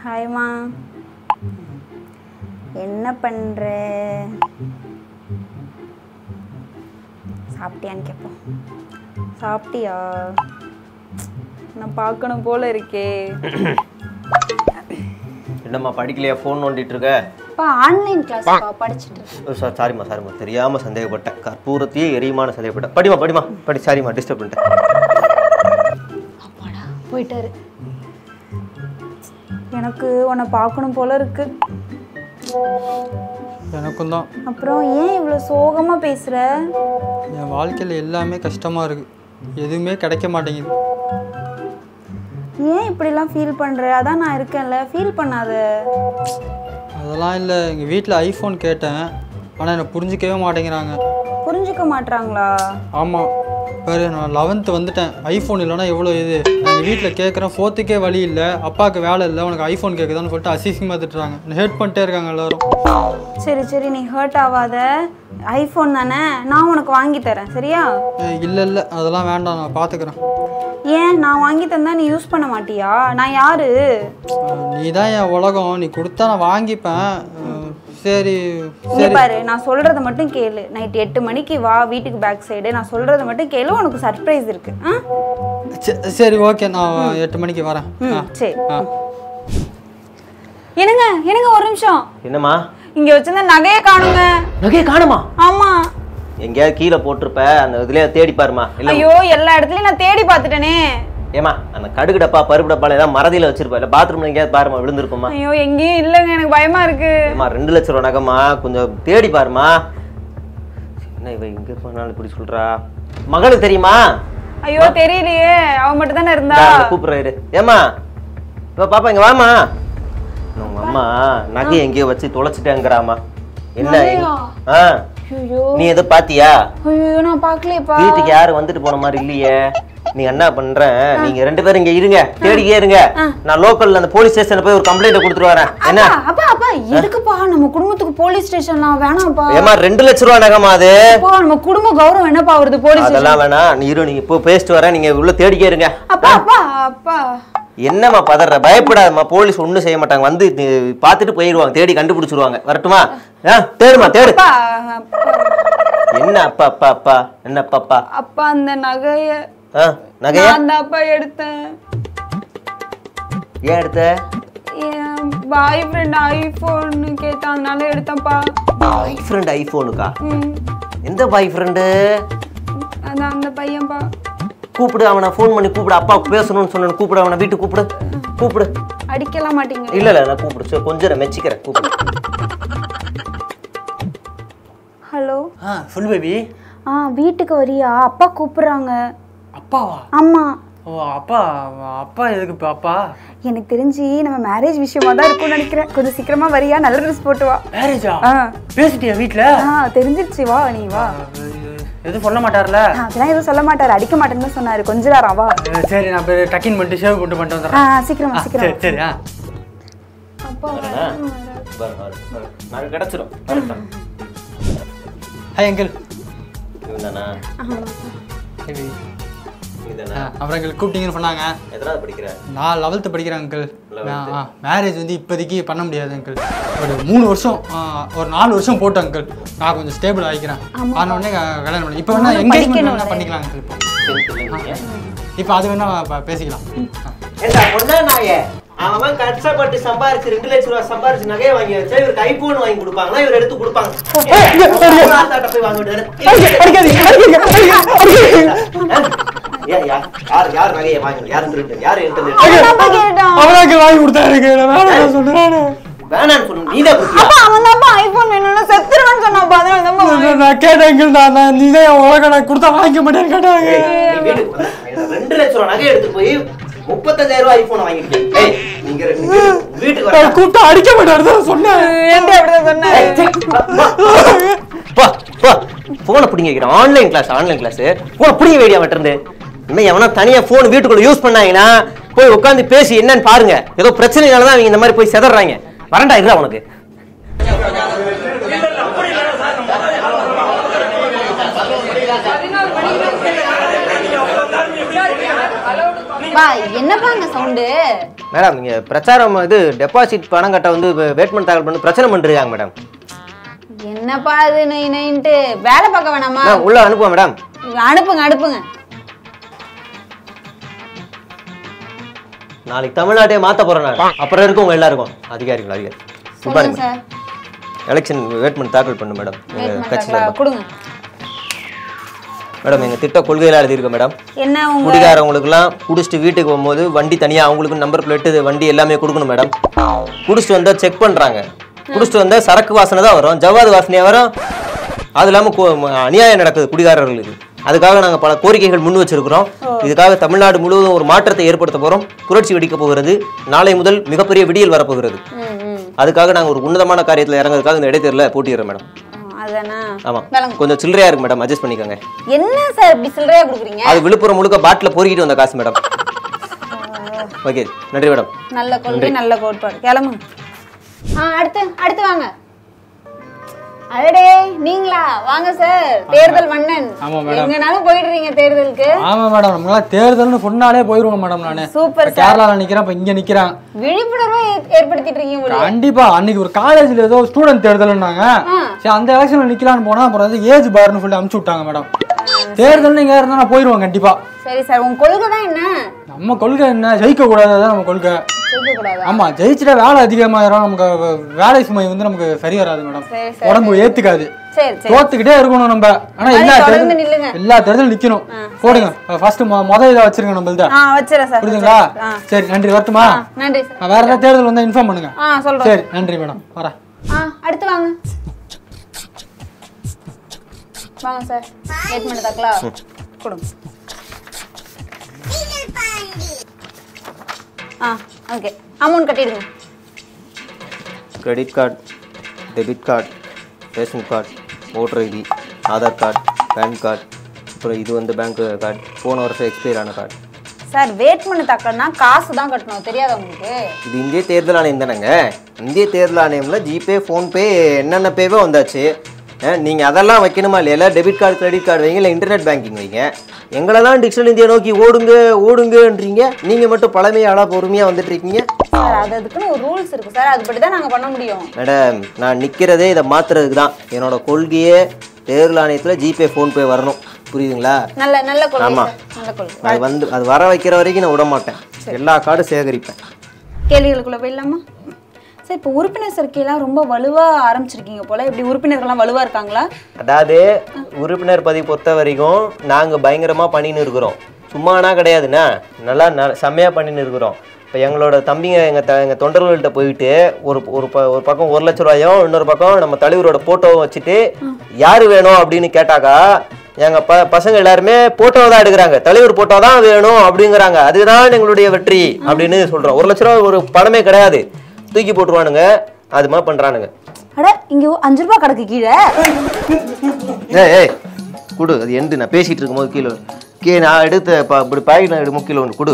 ஹாய்மா என்ன பண்ற சாப்பிட்டியான்னு கேட்போம் சாப்பிட்டியா நான் பார்க்கணும் போல இருக்கே என்னம்மா படிக்கலையா ஃபோன் நோண்டிட்டு இருக்க அப்பா ஆன்லைன் கிளாஸ் படிச்சுட்டு இருக்கேன். ஓ, சா- சாரிம்மா சாரிம்மா தெரியாம சந்தேகப்பட்டேன் கற்பூரத்தையே எரியுமான சந்தேகப்பட்டேன் படிமா படிமா படி சாரிம்மா டிஸ்டர்ப் பண்ணிட்டேன் அப்பாடா போயிட்டாரு எனக்கு உன்னை பார்க்கணும் போல இருக்கு எனக்கும் தான் அப்புறம் ஏன் இவ்வளோ சோகமாக பேசுற என் வாழ்க்கையில் எல்லாமே கஷ்டமாக இருக்குது எதுவுமே கிடைக்க மாட்டேங்குது ஏன் இப்படிலாம் ஃபீல் பண்ணுற அதான் நான் இருக்கேன்ல ஃபீல் பண்ணாத அதெல்லாம் இல்லை எங்கள் வீட்டில் ஐஃபோன் கேட்டேன் ஆனால் என்னை புரிஞ்சிக்கவே மாட்டேங்கிறாங்க புரிஞ்சுக்க மாட்றாங்களா ஆமாம் பாரு நான் லெவன்த்து வந்துட்டேன் ஐஃபோன் இல்லைன்னா எவ்வளோ இது எங்கள் வீட்டில் கேட்குறேன் ஃபோர்த்துக்கே வழி இல்லை அப்பாவுக்கு வேலை இல்லை உனக்கு ஐஃபோன் கேட்குதான்னு சொல்லிட்டு அசிங்கமாக திட்டுறாங்க என்னை ஹேட் பண்ணிட்டே இருக்காங்க எல்லாரும் சரி சரி நீ ஹர்ட் ஆகாத ஐஃபோன் தானே நான் உனக்கு வாங்கி தரேன் சரியா இல்லை இல்லை அதெல்லாம் வேண்டாம் நான் பார்த்துக்கிறேன் ஏன் நான் வாங்கி தந்தா நீ யூஸ் பண்ண மாட்டியா நான் யாரு நீ தான் என் உலகம் நீ கொடுத்தா நான் வாங்கிப்பேன் அஹ் சரி இங்க பாரு நான் சொல்றத மட்டும் கேளு நைட் எட்டு மணிக்கு வா வீட்டுக்கு பேக் சைடு நான் சொல்றத மட்டும் கேளு உனக்கு சர்ப்ரைஸ் இருக்கு ஆ? சே- சரி ஓகே நான் எட்டு மணிக்கு வரேன் ஆ ம் சரி ஆ என்னங்க என்னங்க ஒரு நிமிஷம் என்னம்மா இங்க வச்சிருந்த நகையை காணுங்க நகையை காணுமா ஆமா எங்கேயாவது கீழே போட்டிருப்ப அந்த இதுலயே தேடி பாருமா இல்ல ஐயோ எல்லா இடத்துலயும் நான் தேடி பார்த்துட்டேனே ஏமா அந்த கடுகு டப்பா பருப்பு டப்பால ஏதாவது மறதியில வச்சிருப்பா இல்ல பாத்ரூம்ல எங்கேயாவது பாருமா விழுந்திருக்குமா ஐயோ எங்கேயும் இல்லைங்க எனக்கு பயமா இருக்கு ஏமா ரெண்டு லட்ச ரூபா நகைமா கொஞ்சம் தேடி பாருமா என்ன இவ இங்க போனாலும் இப்படி சொல்றா மகளுக்கு தெரியுமா ஐயோ தெரியலையே அவ மட்டும் தானே இருந்தா கூப்பிடுறாரு ஏமா இவ பாப்பா இங்க வாமா உங்க அம்மா நகை எங்கேயோ வச்சு தொலைச்சிட்டேங்கிறாமா என்ன நகையா? ஆ ஐயோ நீ எதை பாத்தியா ஐயோ நான் பார்க்கலையேப்பா வீட்டுக்கு யாரும் வந்துட்டு போன மாதிரி இல்லையே நீ என்ன பண்ற நீங்க ரெண்டு பேரும் இங்க இருங்க தேடிக்கே இருங்க நான் லோக்கல்ல அந்த போலீஸ் ஸ்டேஷன்ல போய் ஒரு கம்ப்ளைண்ட் கொடுத்துட்டு வரேன் என்ன அப்பா அப்பா அப்பா எதுக்குப்பா நம்ம குடும்பத்துக்கு போலீஸ் ஸ்டேஷன்லாம் வேணாம்ப்பா ஏமா ரெண்டு லட்ச ரூபா நகமா அது அப்பா நம்ம குடும்ப கௌரவம் என்னப்பா வருது போலீஸ் அதெல்லாம் வேணாம் நீ இரு நீ இப்போ பேசிட்டு வரேன் நீங்க உள்ள தேடிக்கே இருங்க அப்பா அப்பா அப்பா என்னம்மா பதற பயப்படாதம்மா போலீஸ் ஒண்ணும் செய்ய மாட்டாங்க வந்து நீ பார்த்துட்டு போயிடுவாங்க தேடி கண்டுபிடிச்சிருவாங்க வரட்டுமா ஆ தேடுமா தேடு அப்பா அப்பா என்ன அப்பா அப்பா அப்பா என்ன அப்பா அப்பா அப்பா அந்த நகைய ஆ நகையா நான் தான் அப்பா எடுத்தேன் ஏன் எடுத்த என் பாய் ஃப்ரெண்ட் ஐபோன் கேட்டான் அதனால எடுத்தேன்ப்பா பாய் ஃப்ரெண்ட் ஐஃபோனுக்கா ம் எந்த பாய் ஃப்ரெண்டு அதான் அந்த பையன்பா கூப்பிடு அவனை ஃபோன் பண்ணி கூப்பிடு அப்பா பேசணும்னு சொன்னேன் கூப்பிடு அவனை வீட்டுக்கு கூப்பிடு கூப்பிடு அடிக்கலாம் மாட்டீங்க இல்ல இல்ல நான் கூப்பிடு சரி, கொஞ்சம் நேரம் மெச்சிக்கிறேன் கூப்பிடு ஹலோ ஆ சொல் பேபி ஆ வீட்டுக்கு வரியா அப்பா கூப்பிடுறாங்க அப்பாவா ஆமா ஓ அப்பா அப்பா எதுக்கு இப்போ அப்பா எனக்கு தெரிஞ்சு நம்ம மேரேஜ் விஷயமா தான் இருக்கும்னு நினைக்கிறேன் கொஞ்சம் சீக்கிரமா வரியா நல்ல ட்ரெஸ் போட்டு வா மேரேஜா ஆ பேசிட்டியா வீட்டில் ஆ தெரிஞ்சிருச்சு வா நீ வா எதுவும் சொல்ல மாட்டார்ல ஆ, அதெல்லாம் எதுவும் சொல்ல மாட்டாரு அடிக்க மாட்டேன்னு தான் சொன்னாரு கொஞ்ச நேரம் வா அஹ் சரி நான் போய் டக்கின் பண்ணிட்டு சேவ் பண்ணிட்டு பண்ணிட்டு ஆ வந்துடுறேன் சீக்கிரமா ஆ, சீக்கிரம் சரி சரி ஆ அப்பா வரு, வரு, வரு. நான் கிடைச்சிரும் வரட்டும். ஹாய் அங்கிள் இவன்தானா? நீதானா? அப்புறம் அங்கிள் கூப்பிட்டீங்கன்னு சொன்னாங்க எத்தனாவது படிக்கிற நான் லெவல்த்து படிக்கிறேன் அங்கிள் ஆ மேரேஜ் வந்து இப்போதைக்கு பண்ண முடியாது அங்கிள் ஒரு மூணு வருஷம் ஆ, ஒரு நாலு வருஷம் போட்டு அங்கிள் நான் கொஞ்சம் ஸ்டேபிள் ஆகிக்கிறேன் ஆன உடனே க- கல்யாணம் பண்ணி இப்போ வேணா எங்கேஜ்மெண்ட் வேணா பண்ணிக்கலாம் அங்கிள் இப்போ Tenth ல நீங்க? இப்போ அது வேணா ப- பேசிக்கலாம் ஆ. ஏண்டா, பொண்ணா நாயே? அவன் கஷ்டப்பட்டு சம்பாரிச்சு ரெண்டு லட்சம் ரூபாய் சம்பாரிச்சு நகையை வாங்கி வச்சா இவருக்கு ஐபோன் வாங்கி கொடுப்பாங்களா இவர் எடுத்து கொடுப்பாங்க ஆத்தாட்ட போய் வாங்க வேண்டியது யார் யார் நகையை வாங்கி யார் திருட்டு யார் எடுத்தது அப்பா கேட்டான் அவனாக்கு வாங்கி கொடுத்தா எனக்கு நான் வேணாம் சொல்றேன் வேணான்னு சொல்லு நீதான் கொடுத்தியா அப்பா அவன் தான்ப்பா ஐபோன் வேணும்னு செத்துருவேன்னு சொன்னாப்பா அதனால தான்ப்பா வாங்கினேன். நான் கேட்டேன் அங்கிள் நான் நான் நீ தான் என் உலக நான் கொடுத்தா வாங்கிக்க மாட்டேன்னு கேட்டாங்க ஏய், நீ வீட்டுக்கு வா. ரெண்டு லட்சம் ரூபாய் நகை எடுத்து போய் முப்பத்தஞ்சாயிரம் ரூபாய் ஐபோன் வாங்கிருக்கேன் ஏய், நீங்க ரெண்டு பேரும் வீட்டுக்கு வர நான் கூப்பிட்டா அடிக்க மாட்டாரு தான் சொன்னேன் ஏன்டி அப்படிதான் சொன்னாரு போ போ போனை பிடிங்க வைக்கிறேன் ஆன்லைன் கிளாஸ் ஆன்லைன் கிளாஸ் போனை பிடிங்க வேடியா மட்டும் இன்னும் எவனா தனியா போன் வீட்டுக்குள்ள யூஸ் பண்ணாங்கன்னா போய் உட்காந்து பேசி என்னன்னு பாருங்க ஏதோ பிரச்சனைனால தான் அவங்க இந்த மாதிரி போய் செதறாங்க வரண்டா இருக்கா உனக்கு பா என்னப்பா அங்க சவுண்டு மேடம் இங்க பிரச்சாரம் இது டெபாசிட் பணம் கட்ட வந்து வேட்மெண்ட் தாக்கல் பண்ணி பிரச்சனை பண்றாங்க மேடம் என்னப்பா அது நொய் நொயின்ட்டு வேலை பார்க்க வேணாமா மேடம், உள்ள அனுப்புவோம் மேடம் அனுப்புங்க அனுப்புங்க நாளைக்கு தமிழ்நாட்டையே மாத்த போறேன் நான் அப்புறம் இருக்கும் உங்க எல்லாருக்கும் அதிகாரிகள் அதிகாரி குட் சொல்லுங்க மார்னிங் சார் எலெக்ஷன் வேட்மெண்ட் தாக்கல் பண்ணு மேடம் எங்க Wait கட்சியில் பண்றாங்களா? கொடுங்க மேடம் எங்க திட்ட கொள்கையில எழுதியிருக்கோம் மேடம் என்ன உங்க குடிகாரவங்களுக்குலாம் குடிச்சிட்டு வீட்டுக்கு போகும்போது வண்டி தனியா அவங்களுக்கு நம்பர் பிளேட்டு வண்டி எல்லாமே கொடுக்கணும் மேடம் குடிச்சிட்டு வந்தா செக் பண்றாங்க குடிச்சிட்டு வந்தா சரக்கு வாசனை தான் வரும் ஜவ்வாது வாசனையா வரும் அது இல்லாம கு- அநியாயம் நடக்குது குடிகாரர்களுக்கு அதுக்காக நாங்க பல கோரிக்கைகள் முன் வச்சிருக்கிறோம் இதுக்காக தமிழ்நாடு முழுவதும் ஒரு மாற்றத்தை ஏற்படுத்த போறோம் புரட்சி வெடிக்க போகிறது நாளை முதல் மிகப்பெரிய விடியல் வரப்போகிறது ம், ம். அதுக்காக நாங்க ஒரு உன்னதமான காரியத்துல இறங்குறதுக்காக இந்த இடைத்தேர்தல போட்டிடுறோம் மேடம் ஆ, அதானா ஆமா விளங்கு. கொஞ்சம் சில்லறையா இருக்கு மேடம் அட்ஜஸ்ட் பண்ணிக்கோங்க என்ன சார் இப்படி சில்லறையா கொடுக்குறீங்க அது விழுப்புரம் முழுக்க பாட்டில் பொறுக்கிட்டு வந்த காசு மேடம் ஓகே நன்றி மேடம் நல்ல கொள்கை நல்ல கோட்பாடு கிளம்புங்க ஆ அடுத்து அடுத்து வாங்க அடடே நீங்களா வாங்க சார் தேர்தல் மன்னன் ஆமா, மேடம். எங்கனாலும் போயிடுறீங்க தேர்தலுக்கு ஆமா மேடம் நம்மளாம் தேர்தல்னு சொன்னாலே போயிருவோம் மேடம் நானு சூப்பர் இப்ப கேரளால நிக்கிறேன் இப்ப இங்க நிக்கிறேன் விழிப்புணர்வை ஏ- ஏற்படுத்திட்டு இருக்கீங்க போல கண்டிப்பா அன்னைக்கு ஒரு காலேஜ்ல ஏதோ ஸ்டூடெண்ட் தேர்தல்னாங்க ஆ. சரி அந்த எலெக்ஷன்ல நிக்கலாம்னு போனா அப்புறம் வந்து ஏஜ் பார்னு சொல்லி அமுச்சு விட்டாங்க மேடம் தேர்தல் நீங்க இருந்தா நான் போயிருவேன் கண்டிப்பா சரி சார் உங்க கொள்கை தான் என்ன நம்ம கொள்கை என்ன ஜெயிக்க கூடாதுதான் நம்ம கொள்கை செய்ய கூடாதா ஆமா ஜெயிச்சுட்டா வேலை அதிகமாயிரும் நமக்கு வே- வேலை சுமை வந்து நமக்கு சரி வராது மேடம் சரி சரி உடம்பு ஏத்துக்காது சரி சரி தோத்துக்கிட்டே இருக்கணும் நம்ம ஆனா அது எல்லா தொடர்ந்து தேர்தல் நில்லுங்க. எல்லா தேர்தலும் நிக்கணும் போடுங்க ஃபர்ஸ்ட் முத இதை வச்சிருங்க நம்மள்த ஆ வச்சிடறேன் சார் புரியுதுங்களா ஆ சரி நன்றி வரட்டுமா ஆ, நன்றி சார் நான் வேற ஏதாவது தேர்தல் வந்தா இன்ஃபார்ம் பண்ணுங்க ஆ சொல்றேன் சரி நன்றி மேடம் வரேன் ஆ அடுத்து வாங்க வாங்க சார் வெயிட் பண்ணி தக்கலா கொடுங்க ஆ ஓகே அமௌண்ட் கட்டிடுங்க credit card debit card ration card voter ID Aadhaar card PAN card அப்புறம் இது வந்து பேங்க் கார்டு போன வருஷம் எக்ஸ்பைர் ஆன கார்டு சார் வேட்மனு தக்கன்னா காசு தான் கட்டணும் தெரியாதா உங்களுக்கு இது இந்திய தேர்தல் ஆணையம் தானேங்க இந்திய தேர்தல் ஆணையம்ல ஜிபே ஃபோன்பே என்னென்ன பேவே வந்தாச்சு அஹ், நீங்க அதெல்லாம் வைக்கணுமா இல்லையா டெபிட் கார்டு கிரெடிட் கார்டு வைங்க இல்லை இன்டர்நெட் பேங்கிங் வைங்க எங்களெல்லாம் டிஜிட்டல் இந்தியா நோக்கி ஓடுங்க ஓடுங்கன்றீங்க நீங்க மட்டும் பழமையாளா பொறுமையா வந்துட்டு இருக்கீங்க சார் அது அதுக்குன்னு ஒரு ரூல்ஸ் இருக்கு சார் அதுபடி தான் நாங்கள் பண்ண முடியும் மேடம் நான் நிற்கிறதே இதை மாத்துறதுக்கு தான் என்னோட கொள்கையே தேர்தல் ஆணையத்தில் ஜிபே ஃபோன்பே வரணும் புரியுதுங்களா நல்ல நல்ல கொள்கை ஆமா. சார் நல்ல கொள்கை அது வந்து அது வர வைக்கிற வரைக்கும் நான் விட மாட்டேன் எல்லா கார்டும் சேகரிப்பேன் கேள்விகளுக்குள்ள போயிடலாமா சார் இப்போ உறுப்பினர் சேர்க்கையெல்லாம் ரொம்ப வலுவாக ஆரம்பிச்சிருக்கீங்க போல இப்படி உறுப்பினர்கள்லாம் வலுவாக இருக்காங்களா அதாவது உறுப்பினர் பதிவு பொறுத்த வரைக்கும் நாங்கள் பயங்கரமாக பண்ணின்னு இருக்கிறோம் சும்மானா கிடையாதுண்ணா நல்லா ந செம்மையாக பண்ணின்னு இருக்கிறோம் இப்போ எங்களோட தம்பிங்க எங்கள் த எங்கள் தொண்டர்கள்ட்ட போயிட்டு ஒரு ஒரு ப ஒரு பக்கம் ஒரு லட்ச ரூபாயும் இன்னொரு பக்கம் நம்ம தலைவரோட ஃபோட்டோவும் வச்சுட்டு யார் வேணும் அப்படின்னு கேட்டாக்கா எங்கள் ப பசங்க எல்லாருமே ஃபோட்டோ தான் எடுக்கிறாங்க தலைவர் ஃபோட்டோ தான் வேணும் அப்படிங்கிறாங்க அதுதான் எங்களுடைய வெற்றி அப்படின்னு சொல்கிறோம் ஒரு லட்ச ரூபா ஒரு பணமே கிடையாது தூக்கி போட்டுருவானுங்க அது மாதிரி பண்ணுறானுங்க அட இங்கே அஞ்சு ரூபா கிடக்கு கீழே ஏய் ஏய் குடு அது எண்டு நான் பேசிட்டு இருக்கும்போது கீழே கீ நான் எடுத்த ப- இப்படி பாக்கெட் நான் எடுக்கும் கீழே ஒன்று குடு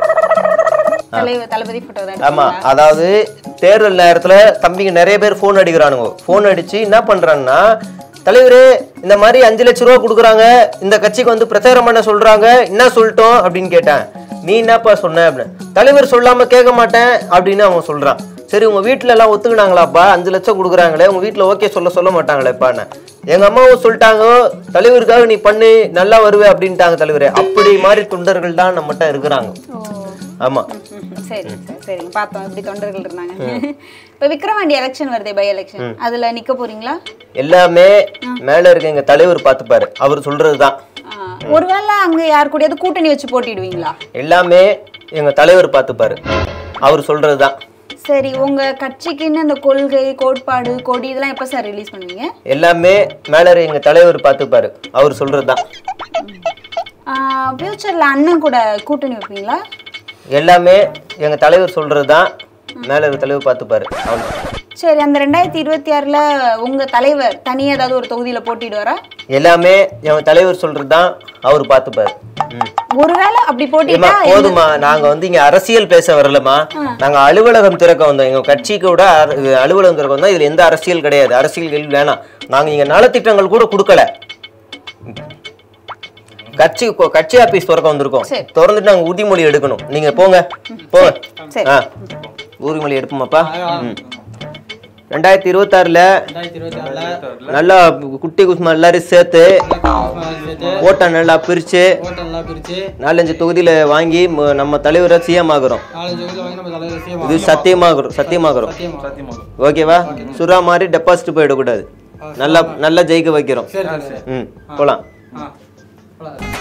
தலைவர் தளபதி ஃபோட்டோ தான் ஆமா அதாவது தேர்தல் நேரத்துல தம்பிங்க நிறைய பேர் ஃபோன் அடிக்கிறானுங்க ஃபோன் அடிச்சு என்ன பண்றாங்கன்னா தலைவரே இந்த மாதிரி அஞ்சு லட்ச ரூபா கொடுக்குறாங்க இந்த கட்சிக்கு வந்து பிரச்சாரம் பண்ண சொல்றாங்க என்ன சொல்லிட்டோம் அப்படின்னு கேட்டேன் நீ என்னப்பா சொன்ன அப்படின்னு தலைவர் சொல்லாம கேட்க மாட்டேன் அப்படின்னு அவன் சொல்றான் சரி உங்க வீட்ல எல்லாம் ஒத்துக்கினாங்களாப்பா அஞ்சு லட்சம் கொடுக்குறாங்களே உங்க வீட்ல ஓகே சொல்ல சொல்ல மாட்டாங்களேப்பான்னு எங்க அம்மாவும் சொல்லிட்டாங்க தலைவருக்காக நீ பண்ணு நல்லா வருவே அப்படின்ட்டாங்க தலைவரே அப்படி மாதிரி தொண்டர்கள் தான் நம்மகிட்ட இருக்கிறாங்க ஆமா சரி சரி சரிங்க பார்த்தோம் எப்படி தொண்டர்கள் இருந்தாங்க இப்போ விக்ரவாண்டி எலெக்ஷன் வருதே பை எலெக்ஷன் அதுல நிக்க போறீங்களா எல்லாமே மேல இருக்க எங்க தலைவர் பார்த்துப்பாரு அவர் சொல்றதுதான் ஆ, ஒருவேளை அங்க யார் கூடயாவது கூட்டணி வச்சு போட்டிடுவீங்களா எல்லாமே எங்க தலைவர் பார்த்துப்பாரு அவர் சொல்றதுதான் சரி உங்க கட்சிக்குன்னு அந்த கொள்கை கோட்பாடு கொடி இதெல்லாம் எப்ப சார் ரிலீஸ் பண்ணுவீங்க எல்லாமே மேல இருக்க எங்க தலைவர் பார்த்துப்பாரு அவர் சொல்றதுதான் ஃபியூச்சர்ல அண்ணன் கூட கூட்டணி வைப்பீங்களா எல்லாமே எங்க தலைவர் சொல்றதுதான் மேல இருக்க தலைவர் பார்த்துப்பாரு அவ்வளவுதான். சரி அந்த ரெண்டாயிரத்தி இருபத்தி ஆறுல உங்க தலைவர் தனியா ஏதாவது ஒரு தொகுதியில போட்டிடுவாரா எல்லாமே எங்க தலைவர் சொல்றதுதான் அவர் பார்த்துப்பாரு ம். ஒருவேளை அப்படி ஏம்மா, போட்டிட்டா போதுமா நாங்க வந்து இங்க அரசியல் பேச வரலமா நாங்க அலுவலகம் திறக்க வந்தோம் எங்க கட்சிக்கு கூட அர- அலுவலகம் திறக்க வந்தோம் இதுல எந்த அரசியல் கிடையாது அரசியல் கேள்வி வேணாம் நாங்க இங்க நலத்திட்டங்கள் கூட கொடுக்கல கட்சி கொ- கட்சி ஆபீஸ் திறக்க வந்திருக்கோம் சரி. திறந்துட்டு நாங்க உறுதிமொழி எடுக்கணும் நீங்க போங்க போங்க சரி. ஆ உறுதிமொழி எடுப்போமாப்பா ம். ரெண்டாயிரத்தி இருபத்தாறுல ரெண்டாயிரத்தி இருபத்தி ஆறுல நல்லா குட்டி குசுமா எல்லாரும் சேர்த்து சேர்த்து ஓட்டை நல்லா பிரிச்சு ஹோட்டல்லாம் பிரிச்சு நாலஞ்சு தொகுதியில வாங்கி ம- நம்ம தலைவரை சிஎம் ஆகுறோம் நாலஞ்சு வயசுல வாங்கி நம்ம தலையில இது செய்யலாம் சத்தியமாகுறோம் சத்தியமாகுறோம் சத்தியமா ஓகேவா சுறா மாதிரி டெபாசிட் போயிடக்கூடாது நல்லா நல்லா ஜெயிக்க வைக்கிறோம் சரி சரி சரி ம் போலாம் ஆ அவ்வளவுதான்.